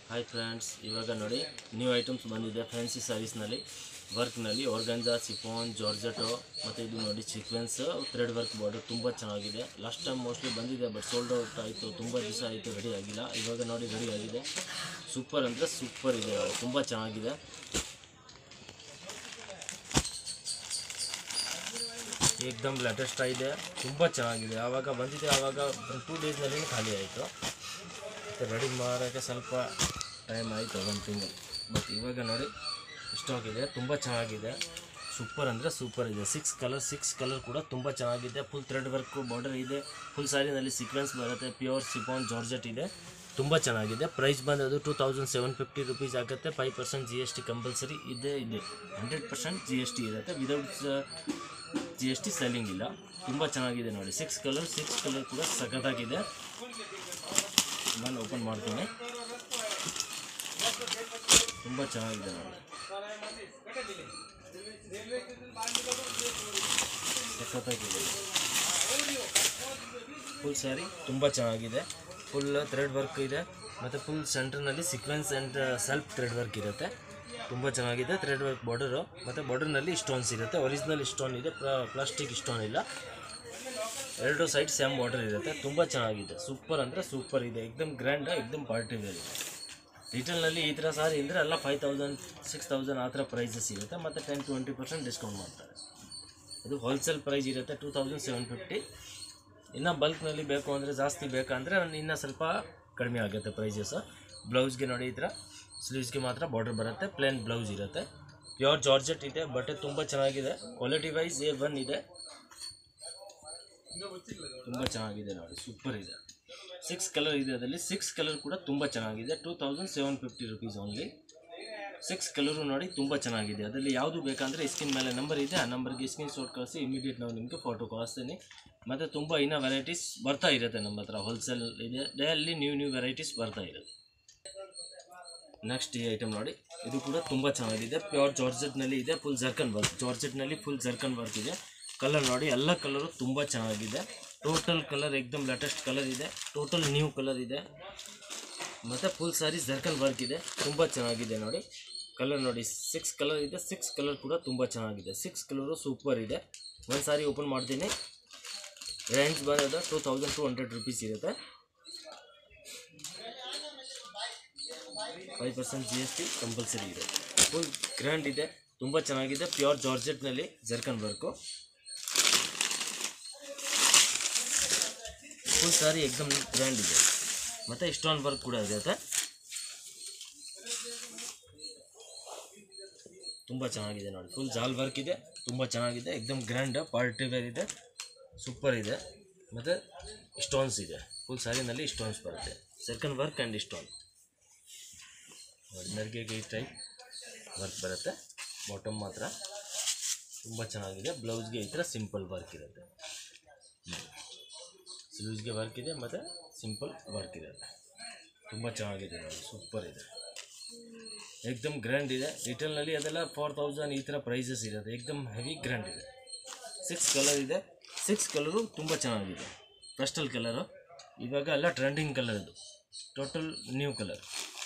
hi friends ಇವಾಗ ನೋಡಿ new items ಬಂದಿದೆ ಫ್ಯಾನ್ಸಿ ಸ್ಯಾರೀಸ್ನಲ್ಲಿ ವರ್ಕ್ನಲ್ಲಿ ಆರ್ಗಂಜಾ ಸಿಫೋನ್ ಜಾರ್ಜೆಟೋ ಮತ್ತು ಇದು ನೋಡಿ ಸೀಕ್ವೆನ್ಸ್ ಥ್ರೆಡ್ ವರ್ಕ್ ಬಾರ್ಡರ್ ತುಂಬ ಚೆನ್ನಾಗಿದೆ ಲಾಸ್ಟ್ ಟೈಮ್ ಮೋಸ್ಟ್ಲಿ ಬಂದಿದೆ ಬಟ್ ಸೋಲ್ಡ್ ಔಟ್ ಆಯಿತು ತುಂಬ ದಿವಸ ಆಯಿತು ರೆಡಿ ಆಗಿಲ್ಲ ಇವಾಗ ನೋಡಿ ರೆಡಿ ಆಗಿದೆ ಸೂಪರ್ ಅಂದರೆ ಸೂಪರ್ ಇದೆ ತುಂಬ ಚೆನ್ನಾಗಿದೆ ಏಕ್ದಮ್ ಲೇಟೆಸ್ಟ್ ಇದೆ ತುಂಬ ಚೆನ್ನಾಗಿದೆ ಆವಾಗ ಬಂದಿದೆ ಆವಾಗ ಟೂ ಡೇಸ್ನಲ್ಲಿ ಖಾಲಿ ಆಯಿತು ಮತ್ತು ರೆಡಿ ಮಾಡೋಕ್ಕೆ ಸ್ವಲ್ಪ ಟೈಮ್ ಆಯಿತು ಒಂದು ತಿಂಗಳು ಬಟ್ ಇವಾಗ ನೋಡಿ ಸ್ಟಾಕ್ ಇದೆ ತುಂಬ ಚೆನ್ನಾಗಿದೆ ಸೂಪರ್ ಅಂದರೆ ಸೂಪರ್ ಇದೆ ಸಿಕ್ಸ್ ಕಲರ್ ಸಿಕ್ಸ್ ಕಲರ್ ಕೂಡ ತುಂಬ ಚೆನ್ನಾಗಿದೆ ಫುಲ್ ಥ್ರೆಡ್ ವರ್ಕು ಬಾರ್ಡರ್ ಇದೆ ಫುಲ್ ಸ್ಯಾರಿನಲ್ಲಿ ಸೀಕ್ವೆನ್ಸ್ ಬರುತ್ತೆ ಪ್ಯೂರ್ ಸಿಫಾನ್ ಜಾರ್ಜೆಟ್ ಇದೆ ತುಂಬ ಚೆನ್ನಾಗಿದೆ ಪ್ರೈಸ್ ಬಂದದು two thousand seven fifty rupees ಆಗುತ್ತೆ five percent G S T compulsory ಇದೆ ಇದೆ hundred percent G S T ಇರುತ್ತೆ without G S T selling ಇಲ್ಲ ತುಂಬ ಚೆನ್ನಾಗಿದೆ ನೋಡಿ ಸಿಕ್ಸ್ ಕಲರ್ ಸಿಕ್ಸ್ ಕಲರ್ ಕೂಡ ಸಖತ್ತಾಗಿದೆ ನಾನು ಓಪನ್ ಮಾಡ್ತೀನಿ ತುಂಬ ಚೆನ್ನಾಗಿದೆ ನೋಡಿ ಸಖತ್ತಾಗಿದೆ ಫುಲ್ ಸ್ಯಾರಿ ತುಂಬ ಚೆನ್ನಾಗಿದೆ ಫುಲ್ ಥ್ರೆಡ್ ವರ್ಕ್ ಇದೆ ಮತ್ತು ಫುಲ್ ಸೆಂಟರ್ನಲ್ಲಿ sequence and self thread work ಇರುತ್ತೆ ತುಂಬ ಚೆನ್ನಾಗಿದೆ ಥ್ರೆಡ್ ವರ್ಕ್ ಬಾರ್ಡರು ಮತ್ತು ಬಾರ್ಡರ್ನಲ್ಲಿ ಸ್ಟೋನ್ಸ್ ಇರುತ್ತೆ ಒರಿಜಿನಲ್ ಸ್ಟೋನ್ ಇದೆ ಪ್ಲಾಸ್ಟಿಕ್ ಸ್ಟೋನ್ ಇಲ್ಲ ಎರಡು ಸೈಡ್ ಸೇಮ್ ಬಾರ್ಡರ್ ಇರುತ್ತೆ ತುಂಬ ಚೆನ್ನಾಗಿದೆ ಸೂಪರ್ ಅಂದರೆ ಸೂಪರ್ ಇದೆ ಎಕ್ದಮ್ ಗ್ರ್ಯಾಂಡ್ ಎಕ್ದಮ್ ಪಾರ್ಟಿ ವೇರ್ ಇದೆ ರಿಟೇಲ್ನಲ್ಲಿ ಈ ಥರ ಸಾರಿ ಅಂದರೆ ಎಲ್ಲ ಫೈವ್ ತೌಸಂಡ್ ಸಿಕ್ಸ್ ತೌಸಂಡ್ ಆ ಥರ ಪ್ರೈಸಸ್ ಇರುತ್ತೆ ಮತ್ತು ಟೆನ್ ಟ್ವೆಂಟಿ ಪರ್ಸೆಂಟ್ ಡಿಸ್ಕೌಂಟ್ ಮಾಡ್ತಾರೆ ಇದು ಹೋಲ್ಸೇಲ್ ಪ್ರೈಸ್ ಇರುತ್ತೆ ಟೂ ತೌಸಂಡ್ ಸೆವೆನ್ ಫಿಫ್ಟಿ ಇನ್ನು ಬಲ್ಕ್ನಲ್ಲಿ ಬೇಕು ಅಂದರೆ ಜಾಸ್ತಿ ಬೇಕಂದರೆ ಇನ್ನೂ ಸ್ವಲ್ಪ ಕಡಿಮೆ ಆಗುತ್ತೆ ಪ್ರೈಸಸ್ ಬ್ಲೌಸ್ಗೆ ನೋಡಿ ಈ ಥರ ಸ್ಲೀವ್ಸ್ಗೆ ಮಾತ್ರ ಬಾರ್ಡರ್ ಬರುತ್ತೆ ಪ್ಲೇನ್ ಬ್ಲೌಸ್ ಇರುತ್ತೆ ಪ್ಯೂರ್ ಜಾರ್ಜೆಟ್ ಇದೆ ಬಟ್ಟೆ ತುಂಬ ಚೆನ್ನಾಗಿದೆ ಕ್ವಾಲಿಟಿ ವೈಸ್ ಎ ಒನ್ ಇದೆ ತುಂಬ ಚೆನ್ನಾಗಿದೆ ನೋಡಿ ಸೂಪರ್ ಇದೆ ಸಿಕ್ಸ್ ಕಲರ್ ಇದೆ ಅದರಲ್ಲಿ ಸಿಕ್ಸ್ ಕಲರ್ ಕೂಡ ತುಂಬ ಚೆನ್ನಾಗಿದೆ two thousand seven fifty rupees only six colour ನೋಡಿ ತುಂಬ ಚೆನ್ನಾಗಿದೆ ಅದರಲ್ಲಿ ಯಾವುದು ಬೇಕಂದರೆ ಸ್ಕ್ರೀನ್ ಮೇಲೆ ನಂಬರ್ ಇದೆ ಆ ನಂಬರ್ಗೆ ಸ್ಕ್ರೀನ್ ಶಾಟ್ ಕಳಿಸಿ ಇಮಿಡಿಯೇಟ್ ನಾವು ನಿಮಗೆ ಫೋಟೋ ಕಳಿಸ್ತೀನಿ ಮತ್ತು ತುಂಬ ಇನ್ನೂ ವೆರೈಟೀಸ್ ಬರ್ತಾ ಇರುತ್ತೆ ನಮ್ಮ ಹತ್ರ ಹೋಲ್ಸೇಲ್ ಇದೆ ಡೈಲಿ ನ್ಯೂ ನ್ಯೂ ವೆರೈಟೀಸ್ ಬರ್ತಾ ಇರುತ್ತೆ ನೆಕ್ಸ್ಟ್ ಈ ಐಟಮ್ ನೋಡಿ ಇದು ಕೂಡ ತುಂಬ ಚೆನ್ನಾಗಿದೆ ಪ್ಯೂರ್ ಜಾರ್ಜೆಟ್ನಲ್ಲಿ ಇದೆ ಫುಲ್ ಜರ್ಕನ್ ವರ್ಕ್ ಜಾರ್ಜೆಟ್ನಲ್ಲಿ ಫುಲ್ ಜರ್ಕನ್ ವರ್ಕ್ ಇದೆ ಕಲರ್ ನೋಡಿ ಎಲ್ಲ ಕಲರು ತುಂಬ ಚೆನ್ನಾಗಿದೆ ಟೋಟಲ್ ಕಲರ್ ಎಕ್ದಮ್ ಲೇಟೆಸ್ಟ್ ಕಲರ್ ಇದೆ ಟೋಟಲ್ ನ್ಯೂ ಕಲರ್ ಇದೆ ಮತ್ತು ಫುಲ್ ಸಾರಿ ಜರ್ಕನ್ ವರ್ಕ್ ಇದೆ ತುಂಬ ಚೆನ್ನಾಗಿದೆ ನೋಡಿ ಕಲರ್ ನೋಡಿ ಸಿಕ್ಸ್ ಕಲರ್ ಇದೆ ಸಿಕ್ಸ್ ಕಲರ್ ಕೂಡ ತುಂಬ ಚೆನ್ನಾಗಿದೆ ಸಿಕ್ಸ್ ಕಲರು ಸೂಪರ್ ಇದೆ ಒಂದು ಸಾರಿ ಓಪನ್ ಮಾಡ್ತೀನಿ ರೇಂಜ್ ಬರೋದು two thousand two hundred rupees ಇರುತ್ತೆ five percent G S T compulsory ಇದೆ ಫುಲ್ ಗ್ರ್ಯಾಂಡ್ ಇದೆ ತುಂಬ ಚೆನ್ನಾಗಿದೆ ಪ್ಯೂರ್ ಜಾರ್ಜೆಟ್ನಲ್ಲಿ ಜರ್ಕನ್ ವರ್ಕು ಫುಲ್ ಸಾರಿ ಎಕ್ದಮ್ ಗ್ರ್ಯಾಂಡ್ ಇದೆ ಮತ್ತು ಸ್ಟೋನ್ ವರ್ಕ್ ಕೂಡ ಇರುತ್ತೆ ತುಂಬ ಚೆನ್ನಾಗಿದೆ ನೋಡಿ ಫುಲ್ ಜಾಲ್ ವರ್ಕ್ ಇದೆ ತುಂಬ ಚೆನ್ನಾಗಿದೆ ಎಕ್ದಮ್ ಗ್ರ್ಯಾಂಡ್ ಪಾರ್ಟಿ ವೇರ್ ಇದೆ ಸೂಪರ್ ಇದೆ ಮತ್ತು ಸ್ಟೋನ್ಸ್ ಇದೆ ಫುಲ್ ಸ್ಯಾರಿನಲ್ಲಿ ಸ್ಟೋನ್ಸ್ ಬರುತ್ತೆ ಸೆಕೆಂಡ್ ವರ್ಕ್ ಆ್ಯಂಡ್ ಸ್ಟೋನ್ ನೋಡಿ ನೆರಿಗೆಗೆ ಈ ಟೈಪ್ ವರ್ಕ್ ಬರುತ್ತೆ ಬಾಟಮ್ ಮಾತ್ರ ತುಂಬ ಚೆನ್ನಾಗಿದೆ ಬ್ಲೌಸ್ಗೆ ಈ ಥರ ಸಿಂಪಲ್ ವರ್ಕ್ ಇರುತ್ತೆ ಸ್ಲೀವ್ಸ್ಗೆ ವರ್ಕ್ ಇದೆ ಮತ್ತು ಸಿಂಪಲ್ ವರ್ಕ್ ಇದೆ ತುಂಬ ಚೆನ್ನಾಗಿದೆ ನೋಡಿ ಸೂಪರ್ ಇದೆ ಏಕ್ದಮ್ ಗ್ರ್ಯಾಂಡ್ ಇದೆ ರಿಟೇಲ್ನಲ್ಲಿ ಅದೆಲ್ಲ ಫೋರ್ ತೌಸಂಡ್ ಈ ಥರ ಪ್ರೈಸಸ್ ಇರುತ್ತೆ ಏಕ್ದಮ್ ಹೆವಿ ಗ್ರ್ಯಾಂಡ್ ಇದೆ ಸಿಕ್ಸ್ ಕಲರ್ ಇದೆ ಸಿಕ್ಸ್ ಕಲರು ತುಂಬ ಚೆನ್ನಾಗಿದೆ ಪೆಸ್ಟಲ್ ಕಲರು ಇವಾಗ ಎಲ್ಲ ಟ್ರೆಂಡಿಂಗ್ ಕಲರ್ ಇದು total new colour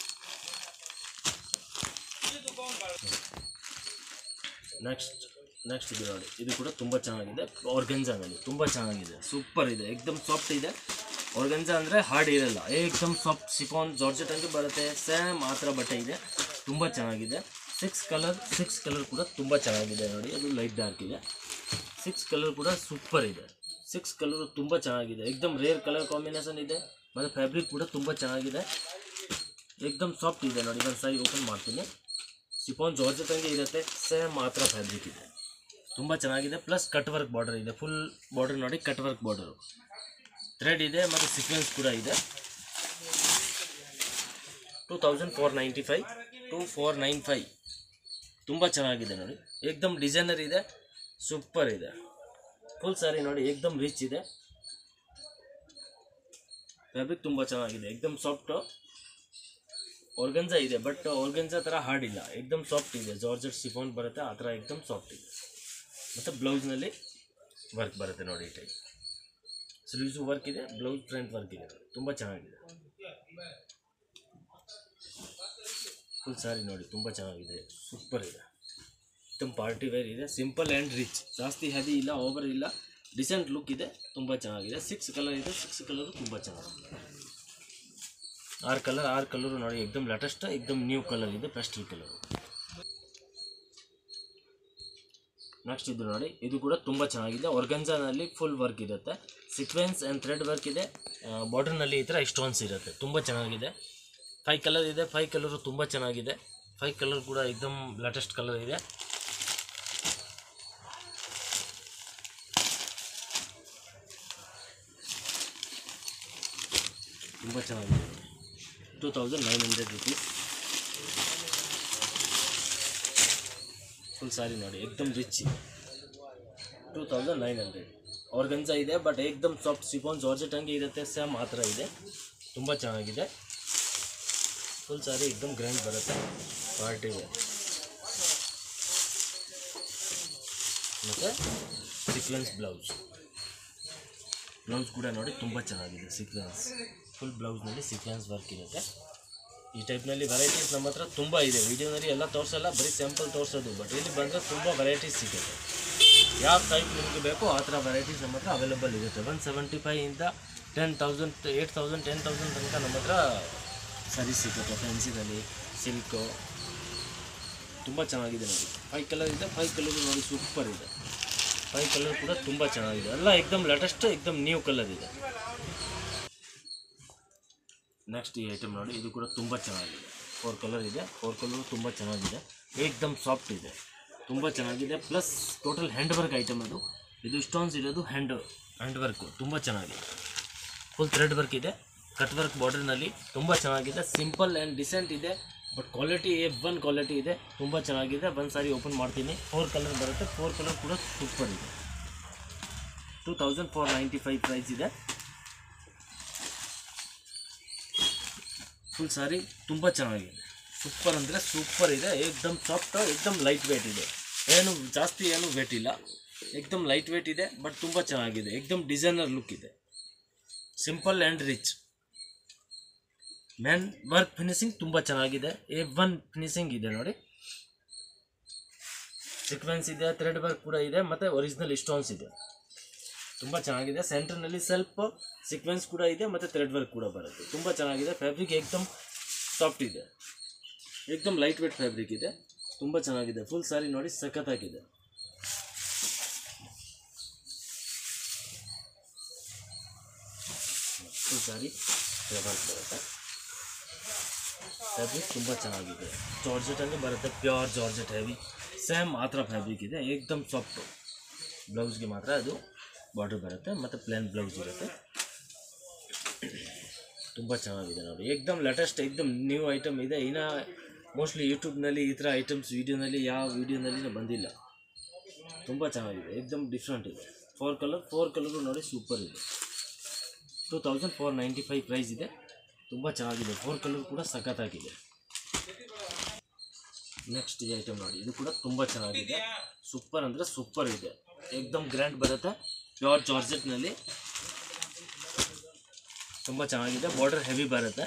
next next ಇದು ನೋಡಿ ಇದು ಕೂಡ ತುಂಬ ಚೆನ್ನಾಗಿದೆ ಆರ್ಗಂಜಾನಲ್ಲಿ ತುಂಬ ಚೆನ್ನಾಗಿದೆ ಸೂಪರ್ ಇದೆ ಎಕ್ದಮ್ ಸಾಫ್ಟ್ ಇದೆ ಆರ್ಗಂಜಾ ಅಂದರೆ ಹಾರ್ಡ್ ಇರಲ್ಲ ಏಕ್ದಮ್ ಸಾಫ್ಟ್ ಸಿಫಾನ್ ಜಾರ್ಜೆಟ್ ಅಂತ ಬರುತ್ತೆ ಸೇಮ್ ಆ ಥರ ಬಟ್ಟೆ ಇದೆ ತುಂಬ ಚೆನ್ನಾಗಿದೆ ಸಿಕ್ಸ್ ಕಲರ್ ಸಿಕ್ಸ್ ಕಲರ್ ಕೂಡ ತುಂಬ ಚೆನ್ನಾಗಿದೆ ನೋಡಿ ಅದು ಲೈಟ್ ಡಾರ್ಕ್ ಇದೆ ಸಿಕ್ಸ್ ಕಲರ್ ಕೂಡ ಸೂಪರ್ ಇದೆ ಸಿಕ್ಸ್ ಕಲರ್ ತುಂಬ ಚೆನ್ನಾಗಿದೆ ಎಕ್ದಮ್ ರೇರ್ ಕಲರ್ ಕಾಂಬಿನೇಷನ್ ಇದೆ ಮತ್ತು ಫ್ಯಾಬ್ರಿಕ್ ಕೂಡ ತುಂಬ ಚೆನ್ನಾಗಿದೆ ಎಕ್ದಮ್ ಸಾಫ್ಟ್ ಇದೆ ನೋಡಿ ಒಂದು ಸಾರಿ ಓಪನ್ ಮಾಡ್ತೀನಿ ಸಿಫಾನ್ ಜಾರ್ಜೆಟ್ ಹಂಗೆ ಇರುತ್ತೆ ಸೇಮ್ ಮಾತ್ರ ಫ್ಯಾಬ್ರಿಕ್ ಇದೆ ತುಂಬ ಚೆನ್ನಾಗಿದೆ ಪ್ಲಸ್ ಕಟ್ ವರ್ಕ್ ಬಾರ್ಡರ್ ಇದೆ ಫುಲ್ ಬಾರ್ಡರ್ ನೋಡಿ ಕಟ್ ವರ್ಕ್ ಬಾರ್ಡರು ಥ್ರೆಡ್ ಇದೆ ಮತ್ತು ಸೀಕ್ವೆನ್ಸ್ ಕೂಡ ಇದೆ two thousand four ninety five two four nine five ತುಂಬ ಚೆನ್ನಾಗಿದೆ ನೋಡಿ ಏಕ್ದಮ್ ಡಿಸೈನರ್ ಇದೆ ಸೂಪರ್ ಇದೆ ಫುಲ್ ಸ್ಯಾರಿ ನೋಡಿ ಏಕ್ದಮ್ ರಿಚ್ ಇದೆ ಫ್ಯಾಬ್ರಿಕ್ ತುಂಬ ಚೆನ್ನಾಗಿದೆ ಏಕ್ದಮ್ ಸಾಫ್ಟು ಆರ್ಗನ್ಜಾ ಇದೆ ಬಟ್ ಆರ್ಗನ್ಜಾ ಥರ ಹಾರ್ಡ್ ಇಲ್ಲ ಏಕ್ದಮ್ ಸಾಫ್ಟ್ ಇದೆ ಜಾರ್ಜೆಟ್ ಸಿಫೋನ್ ಬರುತ್ತೆ ಆ ಥರ ಏಕ್ದಮ್ ಸಾಫ್ಟ್ ಇದೆ ಮತ್ತು ಬ್ಲೌಸ್ನಲ್ಲಿ ವರ್ಕ್ ಬರುತ್ತೆ ನೋಡಿ ಈ ಟೈಪ್ ಸ್ಲೀವ್ಸು ವರ್ಕ್ ಇದೆ ಬ್ಲೌಸ್ ಫ್ರಂಟ್ ವರ್ಕ್ ಇದೆ ತುಂಬ ಚೆನ್ನಾಗಿದೆ ಫುಲ್ ಸಾರಿ ನೋಡಿ ತುಂಬ ಚೆನ್ನಾಗಿದೆ ಸೂಪರ್ ಇದೆ ತುಂಬ ಪಾರ್ಟಿ ವೇರ್ ಇದೆ ಸಿಂಪಲ್ ಆ್ಯಂಡ್ ರಿಚ್ ಜಾಸ್ತಿ ಹೆವಿ ಇಲ್ಲ ಓವರ್ ಇಲ್ಲ ಡಿಸೆಂಟ್ ಲುಕ್ ಇದೆ ತುಂಬ ಚೆನ್ನಾಗಿದೆ ಸಿಕ್ಸ್ ಕಲರ್ ಇದೆ ಸಿಕ್ಸ್ ಕಲರು ತುಂಬ ಚೆನ್ನಾಗಿದೆ ಆರು ಕಲರ್ ಆರು ಕಲರು ನೋಡಿ ಎಕ್ದಮ್ ಲೇಟೆಸ್ಟ್ ಎಕ್ದಮ್ ನ್ಯೂ ಕಲರ್ ಇದೆ ಪೆಸ್ಟಲ್ ಕಲರು ನೆಕ್ಸ್ಟ್ ಇದು ನೋಡಿ ಇದು ಕೂಡ ತುಂಬ ಚೆನ್ನಾಗಿದೆ ಒರ್ಗನ್ಜಾನಲ್ಲಿ ಫುಲ್ ವರ್ಕ್ ಇರುತ್ತೆ ಸಿಕ್ವೆನ್ಸ್ ಆ್ಯಂಡ್ ಥ್ರೆಡ್ ವರ್ಕ್ ಇದೆ ಬಾರ್ಡರ್ನಲ್ಲಿ ಈ ಥರ ಸ್ಟೋನ್ಸ್ ಇರುತ್ತೆ ತುಂಬ ಚೆನ್ನಾಗಿದೆ ಫೈ ಕಲರ್ ಇದೆ ಫೈ ಕಲರು ತುಂಬ ಚೆನ್ನಾಗಿದೆ ಫೈ ಕಲರ್ ಕೂಡ ಎಕ್ದಮ್ ಲೇಟೆಸ್ಟ್ ಕಲರ್ ಇದೆ ತುಂಬ ಚೆನ್ನಾಗಿದೆ two thousand nine hundred rupees full sari ನೋಡಿ ಎಕ್ದಮ್ rich two thousand nine hundred organza ಇದೆ ಬಟ್ ಏಕ್ದಮ್ ಸಾಫ್ಟ್ ಸಿಫೋನ್ ಜಾರ್ಜೆಟ್ ಹಂಗೆ ಇರುತ್ತೆ ಸೇಮ್ ಆ ಥರ ಇದೆ ತುಂಬ ಚೆನ್ನಾಗಿದೆ ಫುಲ್ ಸಾರಿ ಎಕ್ದಮ್ ಗ್ರ್ಯಾಂಡ್ ಬರುತ್ತೆ ಪಾರ್ಟಿ ವೇರ್ ಮತ್ತು ಸೀಕ್ವೆನ್ಸ್ ಬ್ಲೌಸ್ ಬ್ಲೌಸ್ ಕೂಡ ನೋಡಿ ತುಂಬ ಚೆನ್ನಾಗಿದೆ ಸೀಕ್ವೆನ್ಸ್ ಫುಲ್ ಬ್ಲೌಸ್ನಲ್ಲಿ ಸೀಕ್ವೆನ್ಸ್ ವರ್ಕ್ ಇರುತ್ತೆ ಈ ಟೈಪ್ನಲ್ಲಿ ವೆರೈಟೀಸ್ ನಮ್ಮ ಹತ್ರ ತುಂಬ ಇದೆ ವಿಡಿಯೋನಲ್ಲಿ ಎಲ್ಲ ತೋರಿಸಲ್ಲ ಬರೀ ಸ್ಯಾಂಪಲ್ ತೋರಿಸೋದು ಬಟ್ ಇಲ್ಲಿ ಬಂದರೆ ತುಂಬ ವೆರೈಟೀಸ್ ಸಿಗುತ್ತೆ ಯಾವ ಟೈಪ್ ನಿಮಗೆ ಬೇಕೋ ಆ ಥರ ವೆರೈಟೀಸ್ ನಮ್ಮ ಹತ್ರ ಅವೈಲೇಬಲ್ ಇರುತ್ತೆ ಒನ್ ಸೆವೆಂಟಿ ಫೈವಿಂದ ten thousand eight thousand ten thousand ತನಕ ನಮ್ಮ ಹತ್ರ ಸರೀಸ್ ಸಿಗುತ್ತೆ ಫ್ಯಾನ್ಸಿನಲ್ಲಿ ಸಿಲ್ಕು ತುಂಬ ಚೆನ್ನಾಗಿದೆ ನೋಡಿ ಫೈವ್ ಕಲರ್ ಇದೆ ಫೈವ್ ಕಲರ್ ನೋಡಿ ಸೂಪರ್ ಇದೆ ಫೈವ್ ಕಲರ್ ಕೂಡ ತುಂಬ ಚೆನ್ನಾಗಿದೆ ಎಲ್ಲ ಎಕ್ದಮ್ ಲೇಟೆಸ್ಟ್ ಎಕ್ದಮ್ ನ್ಯೂ ಕಲರ್ ಇದೆ ನೆಕ್ಸ್ಟ್ ಈ ಐಟಮ್ ನೋಡಿ ಇದು ಕೂಡ ತುಂಬ ಚೆನ್ನಾಗಿದೆ ಫೋರ್ ಕಲರ್ ಇದೆ ಫೋರ್ ಕಲರು ತುಂಬ ಚೆನ್ನಾಗಿದೆ ಏಕ್ದಮ್ ಸಾಫ್ಟ್ ಇದೆ ತುಂಬ ಚೆನ್ನಾಗಿದೆ plus total hand work item ಅದು ಇದು ಸ್ಟೋನ್ಸ್ ಇರೋದು ಹ್ಯಾಂಡ್ ಹ್ಯಾಂಡ್ ವರ್ಕು ತುಂಬ ಚೆನ್ನಾಗಿದೆ ಫುಲ್ ಥ್ರೆಡ್ ವರ್ಕ್ ಇದೆ ಕಟ್ ವರ್ಕ್ ಬಾರ್ಡರ್ನಲ್ಲಿ ತುಂಬ ಚೆನ್ನಾಗಿದೆ ಸಿಂಪಲ್ ಆ್ಯಂಡ್ ಡಿಸೆಂಟ್ ಇದೆ but quality A one quality ಇದೆ ತುಂಬ ಚೆನ್ನಾಗಿದೆ ಒಂದು ಸಾರಿ ಓಪನ್ ಮಾಡ್ತೀನಿ ಫೋರ್ ಕಲರ್ ಬರುತ್ತೆ ಫೋರ್ ಕಲರ್ ಕೂಡ ಸೂಪರ್ ಇದೆ two thousand four ninety five price ಇದೆ ಫುಲ್ ಸಾರಿ ತುಂಬ ಚೆನ್ನಾಗಿದೆ ಸೂಪರ್ ಅಂದರೆ ಸೂಪರ್ ಇದೆ ಏಕ್ದಮ್ ಸಾಫ್ಟ್ ಏಕ್ದಮ್ ಲೈಟ್ ವೇಟ್ ಇದೆ ಏನು ಜಾಸ್ತಿ ಏನು ವೇಟ್ ಇಲ್ಲ ಏಕ್ದಮ್ ಲೈಟ್ ವೇಟ್ ಇದೆ ಬಟ್ ತುಂಬ ಚೆನ್ನಾಗಿದೆ ಏಕ್ದಮ್ ಡಿಸೈನರ್ ಲುಕ್ ಇದೆ simple and rich man work finishing ತುಂಬ ಚೆನ್ನಾಗಿದೆ ಎ ಒನ್ ಫಿನಿಶಿಂಗ್ ಇದೆ ನೋಡಿ ಸೀಕ್ವೆನ್ಸ್ ಇದೆ ಥ್ರೆಡ್ ವರ್ಕ್ ಕೂಡ ಇದೆ ಮತ್ತು ಒರಿಜಿನಲ್ ಸ್ಟೋನ್ಸ್ ಇದೆ ತುಂಬ ಚೆನ್ನಾಗಿದೆ ಸೆಂಟರ್ನಲ್ಲಿ ಸ್ವಲ್ಪ ಸೀಕ್ವೆನ್ಸ್ ಕೂಡ ಇದೆ ಮತ್ತು ಥ್ರೆಡ್ ವರ್ಕ್ ಕೂಡ ಬರುತ್ತೆ ತುಂಬ ಚೆನ್ನಾಗಿದೆ ಫ್ಯಾಬ್ರಿಕ್ ಏಕ್ದಮ್ ಸಾಫ್ಟ್ ಇದೆ ಏಕ್ದಮ್ ಲೈಟ್ ವೇಟ್ ಫ್ಯಾಬ್ರಿಕ್ ಇದೆ ತುಂಬ ಚೆನ್ನಾಗಿದೆ ಫುಲ್ ಸಾರಿ ನೋಡಿ ಸಖತ್ತಾಗಿದೆ ಫುಲ್ ಸಾರಿ ವರ್ಕ್ ಬರುತ್ತೆ ಫ್ಯಾಬ್ರಿಕ್ ತುಂಬ ಚೆನ್ನಾಗಿದೆ ಜಾರ್ಜೆಟ್ ಹಂಗೆ ಬರುತ್ತೆ ಪ್ಯೂರ್ ಜಾರ್ಜೆಟ್ ಹೆವಿ ಸೇಮ್ ಆ ಥರ ಫ್ಯಾಬ್ರಿಕ್ ಇದೆ ಏಕ್ದಮ್ ಸಾಫ್ಟು ಬ್ಲೌಸ್ಗೆ ಮಾತ್ರ ಅದು ಬಾರ್ಡರ್ ಬರುತ್ತೆ ಮತ್ತು ಪ್ಲೇನ್ ಬ್ಲೌಸ್ ಇರುತ್ತೆ ತುಂಬ ಚೆನ್ನಾಗಿದೆ ನೋಡಿ ಏಕ್ದಮ್ ಲೇಟೆಸ್ಟ್ ಏಕ್ದಮ್ ನ್ಯೂ ಐಟಮ್ ಇದೆ ಇನ್ನು ಮೋಸ್ಟ್ಲಿ ಯೂಟ್ಯೂಬ್ನಲ್ಲಿ ಈ ಥರ ಐಟಮ್ಸ್ ವೀಡಿಯೋನಲ್ಲಿ ಯಾವ ವೀಡಿಯೋನಲ್ಲಿ ಬಂದಿಲ್ಲ ತುಂಬ ಚೆನ್ನಾಗಿದೆ ಏಕ್ದಮ್ ಡಿಫ್ರೆಂಟ್ ಇದೆ ಫೋರ್ ಕಲರ್ ಫೋರ್ ಕಲರು ನೋಡಿ ಸೂಪರ್ ಇದೆ two thousand four ninety five price ಇದೆ ತುಂಬ ಚೆನ್ನಾಗಿದೆ ಫೋರ್ ಕಲರ್ ಕೂಡ ಸಖತ್ತಾಗಿದೆ ನೆಕ್ಸ್ಟ್ ಈ ಐಟಮ್ ನೋಡಿ ಇದು ಕೂಡ ತುಂಬ ಚೆನ್ನಾಗಿದೆ ಸೂಪರ್ ಅಂದರೆ ಸೂಪರ್ ಇದೆ ಏಕ್ದಮ್ ಗ್ರ್ಯಾಂಡ್ ಬರುತ್ತೆ ಪ್ಯೂರ್ ಜಾರ್ಜೆಟ್ನಲ್ಲಿ ತುಂಬ ಚೆನ್ನಾಗಿದೆ ಬಾರ್ಡರ್ ಹೆವಿ ಬರುತ್ತೆ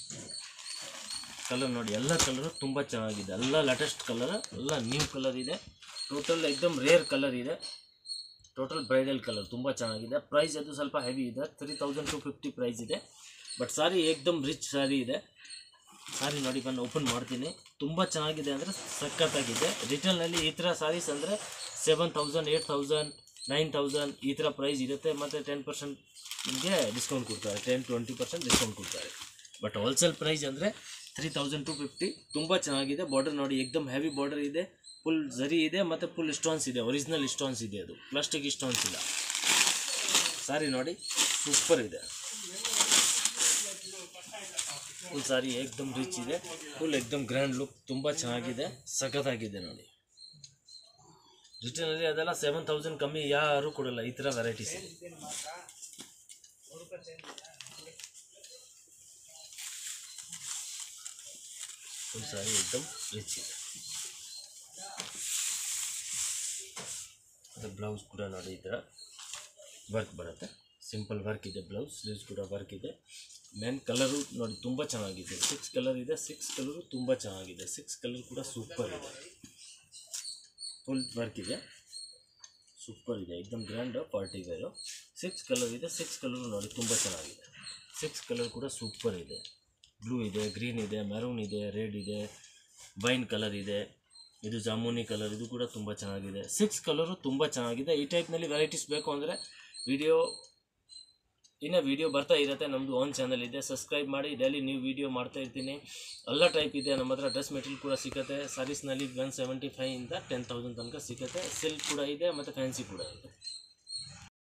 ಕಲರ್ ನೋಡಿ ಎಲ್ಲ ಕಲರು ತುಂಬ ಚೆನ್ನಾಗಿದೆ ಎಲ್ಲ ಲೇಟೆಸ್ಟ್ ಕಲರ್ ಎಲ್ಲ ನ್ಯೂ ಕಲರ್ ಇದೆ ಟೋಟಲ್ ಎಕ್ದಮ್ ರೇರ್ ಕಲರ್ ಇದೆ ಟೋಟಲ್ ಬ್ರೈಡಲ್ ಕಲರ್ ತುಂಬ ಚೆನ್ನಾಗಿದೆ ಪ್ರೈಸ್ ಅದು ಸ್ವಲ್ಪ ಹೆವಿ ಇದೆ three thousand two fifty price ಇದೆ ಬಟ್ ಸಾರಿ ಏಕ್ದಮ್ ರಿಚ್ ಸಾರಿ ಇದೆ ಸಾರಿ ನೋಡಿ ಬಂದು ಓಪನ್ ಮಾಡ್ತೀನಿ ತುಂಬ ಚೆನ್ನಾಗಿದೆ ಅಂದರೆ ಸಖತ್ತಾಗಿದೆ ರಿಟೇಲ್ನಲ್ಲಿ ಈ ಥರ ಸಾರೀಸ್ ಅಂದರೆ seven thousand eight thousand nine thousand ಈ ಥರ ಪ್ರೈಸ್ ಇರುತ್ತೆ ಮತ್ತು ಟೆನ್ ಪರ್ಸೆಂಟ್ ನಿಮಗೆ ಡಿಸ್ಕೌಂಟ್ ಕೊಡ್ತಾರೆ ಟೆನ್ ಟ್ವೆಂಟಿ ಪರ್ಸೆಂಟ್ ಡಿಸ್ಕೌಂಟ್ ಕೊಡ್ತಾರೆ ಬಟ್ ಹೋಲ್ಸೇಲ್ ಪ್ರೈಸ್ ಅಂದರೆ ತ್ರೀ ತೌಸಂಡ್ ಟು ಫಿಫ್ಟಿ ತುಂಬ ಚೆನ್ನಾಗಿದೆ ಬಾರ್ಡರ್ ನೋಡಿ ಏಕ್ದಮ್ ಹೆವಿ ಬಾರ್ಡರ್ ಇದೆ ಫುಲ್ ಜರಿ ಇದೆ ಮತ್ತು ಫುಲ್ ಸ್ಟೋನ್ಸ್ ಇದೆ ಒರಿಜಿನಲ್ ಸ್ಟೋನ್ಸ್ ಇದೆ ಅದು ಪ್ಲಾಸ್ಟಿಕ್ ಸ್ಟೋನ್ಸ್ ಇಲ್ಲ ಸಾರಿ ನೋಡಿ ಸೂಪರ್ ಇದೆ ಫುಲ್ ಸಾರಿ ಏಕ್ದಮ್ ರಿಚ್ ಇದೆ ಫುಲ್ ಏಕ್ದಮ್ ಗ್ರ್ಯಾಂಡ್ ಲುಕ್ ತುಂಬ ಚೆನ್ನಾಗಿದೆ ಸಖತ್ತಾಗಿದೆ ನೋಡಿ ರಿಟೇನಲ್ಲಿ ಅದೆಲ್ಲ ಸೆವೆನ್ ತೌಸಂಡ್ ಕಮ್ಮಿ ಯಾರು ಕೊಡಲ್ಲ ಈ ಥರ ವೆರೈಟೀಸ್ ಇದೆ ಫುಲ್ ಸಾರಿ ಏಕ್ದಮ್ ರಿಚ್ ಇದೆ ಅದು ಬ್ಲೌಸ್ ಕೂಡ ನೋಡಿ ಈ ಥರ ವರ್ಕ್ ಬರುತ್ತೆ ಸಿಂಪಲ್ ವರ್ಕ್ ಇದೆ ಬ್ಲೌಸ್ ಸ್ಲೀವ್ಸ್ ಕೂಡ ವರ್ಕ್ ಇದೆ ಮೇನ್ ಕಲರು ನೋಡಿ ತುಂಬ ಚೆನ್ನಾಗಿದೆ ಸಿಕ್ಸ್ ಕಲರ್ ಇದೆ ಸಿಕ್ಸ್ ಕಲರು ತುಂಬ ಚೆನ್ನಾಗಿದೆ ಸಿಕ್ಸ್ ಕಲರ್ ಕೂಡ ಸೂಪರ್ ಇದೆ ಫುಲ್ ವರ್ಕ್ ಇದೆ ಸೂಪರ್ ಇದೆ एकदम grand party wear six colour ಇದೆ ಸಿಕ್ಸ್ ಕಲರ್ ನೋಡಿ ತುಂಬ ಚೆನ್ನಾಗಿದೆ ಸಿಕ್ಸ್ ಕಲರ್ ಕೂಡ ಸೂಪರ್ ಇದೆ ಬ್ಲೂ ಇದೆ ಗ್ರೀನ್ ಇದೆ ಮೆರೂನ್ ಇದೆ ರೆಡ್ ಇದೆ ವೈನ್ ಕಲರ್ ಇದೆ ಇದು ಜಾಮೂನಿ ಕಲರ್ ಇದು ಕೂಡ ತುಂಬ ಚೆನ್ನಾಗಿದೆ ಸಿಕ್ಸ್ ಕಲರು ತುಂಬ ಚೆನ್ನಾಗಿದೆ ಈ ಟೈಪ್ನಲ್ಲಿ ವೆರೈಟೀಸ್ ಬೇಕು ಅಂದರೆ ವಿಡಿಯೋ ಇನ್ನು ವಿಡಿಯೋ ಬರ್ತಾ ಇರುತ್ತೆ ನಮ್ಮದು ಓನ್ ಚಾನಲ್ ಇದೆ ಸಬ್ಸ್ಕ್ರೈಬ್ ಮಾಡಿ ಡೈಲಿ ನೀವು ವಿಡಿಯೋ ಮಾಡ್ತಾ ಇರ್ತೀನಿ ಎಲ್ಲ ಟೈಪ್ ಇದೆ ನಮ್ಮ ಹತ್ರ ಡ್ರೆಸ್ ಮೆಟೀರಿಯಲ್ ಕೂಡ ಸಿಗುತ್ತೆ ಸಾರೀಸ್ನಲ್ಲಿ ಒನ್ ಸೆವೆಂಟಿ ಫೈವಿಂದ ಟೆನ್ ತೌಸಂಡ್ ತನಕ ಸಿಗುತ್ತೆ ಸಿಲ್ಕ್ ಕೂಡ ಇದೆ ಮತ್ತು ಫ್ಯಾನ್ಸಿ ಕೂಡ ಇದೆ